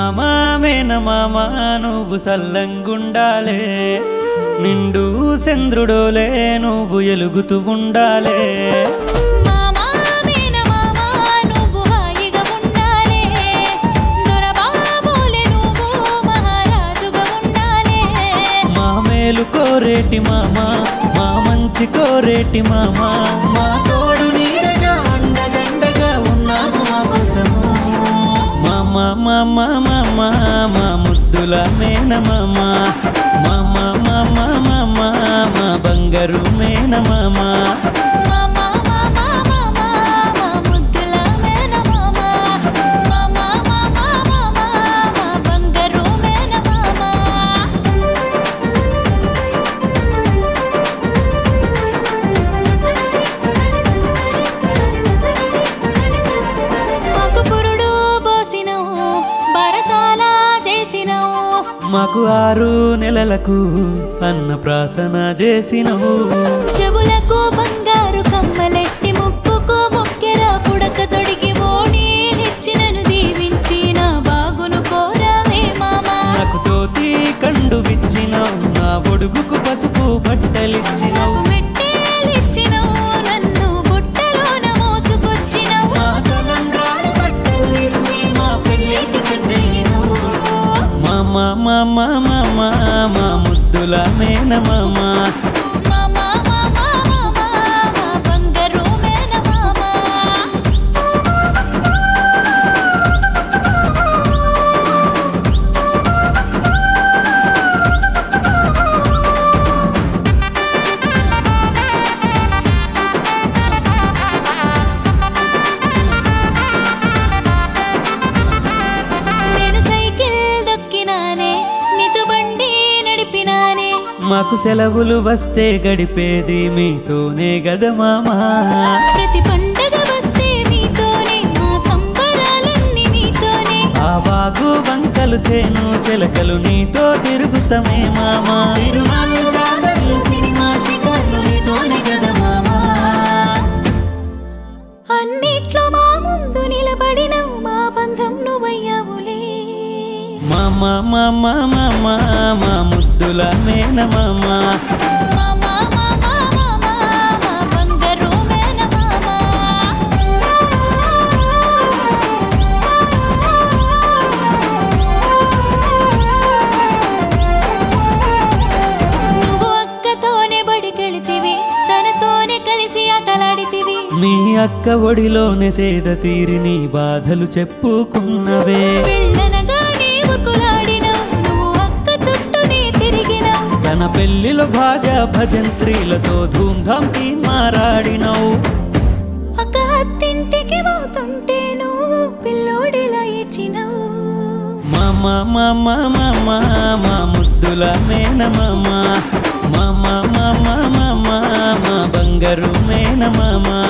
మామా మేనమామ నువ్వు సల్లంగుండాలే నిండు చంద్రుడోలే నువ్వు ఎలుగుతూ ఉండాలే మామా మేనమామ నువ్వు హాయిగా ఉండాలే దొరబాబులే నువ్వు మహారాజుగా ఉండాలే మా మేలు కోరేటి మామ మా మంచి కోరేటి మామ మా తోడు నీడగా అండదండగా ఉన్నావు మా కోసము మామ మామ మామ మా ముద్దుల మేనమామ మామ మామ మామ మా బంగారు మేనమామ మామా మామా మామా మా ముద్దుల మేనమామ మామా మామా మామా మా బంగారు మేనమామ మాకు పురుడు పోసినవు బరసాల చేసినవు మాకు ఆరు నెలలకు అన్నప్రాసన చేసినవు చెవులకు బంగారు కమ్మలెట్టి ముక్కుకు మొక్కెర పుడక తొడిగి ఓణీలిచ్చినను దీవించిన బాగును కోరావే మామా నాకు తోతి కండు విచ్చినావు నా ఒడుగుకు పసుపు బట్టలిచ్చినావు నాకు మెట్టేలిచ్చినవు నన్ను బుట్టలోన మోసుకొచ్చినవు మా తలంబ్రాలు బట్టలు ఇచ్చి మా పెళ్ళికి పెద్దయినావు. మామ మామ మామ మా ముద్దుల మేనమామ మామా మామా మామా మా బంగారు మేనమామా నేను సైకిల్ దొక్కినానే నీతో బండి నడిపినానే మాకు సెలవులు వస్తే గడిపేది మీతోనే గద మామా ప్రతి పండగ వస్తే మీతోనే మా సంబరాలన్నీ మీతోనే ఆ వాగు వంకలు చేను చిలకలు నీతో తిరుగుతమే మామా తిరునాళ్ళు జాతరలు సినిమా షికార్లు నీతోనే కదా మామా అన్నిట్లో మా ముందు నిలబడినవు మా బంధం నువ్వయ్యావులే మామా మామా మామా మా ముద్దుల మేన మామా మామా మామా మామా మా బంగారు మేనమామా నువ్వు అక్కతోనే బడికెళితివి తనతోనే కలిసి ఆటలాడితివి మీ అక్క ఒడిలోనే సేద తీరి నీ బాధలు చెప్పుకున్నవే వెళ్ళనగానే ఉరుకులాడినవు నువ్వు అక్క చుట్టూనే తిరిగినవు తన పెళ్లిలో భాజా భజంత్రీలతో ధూమ్ధాం తీ మారాడినవు అక్క అత్తింటికి పోతుంటే నువ్వు పిల్లోడిలా ఏడ్చినవు మామా మామా మామా మా ముద్దుల మేన మామా మామా మామా మామా మా బంగారు మేన మామా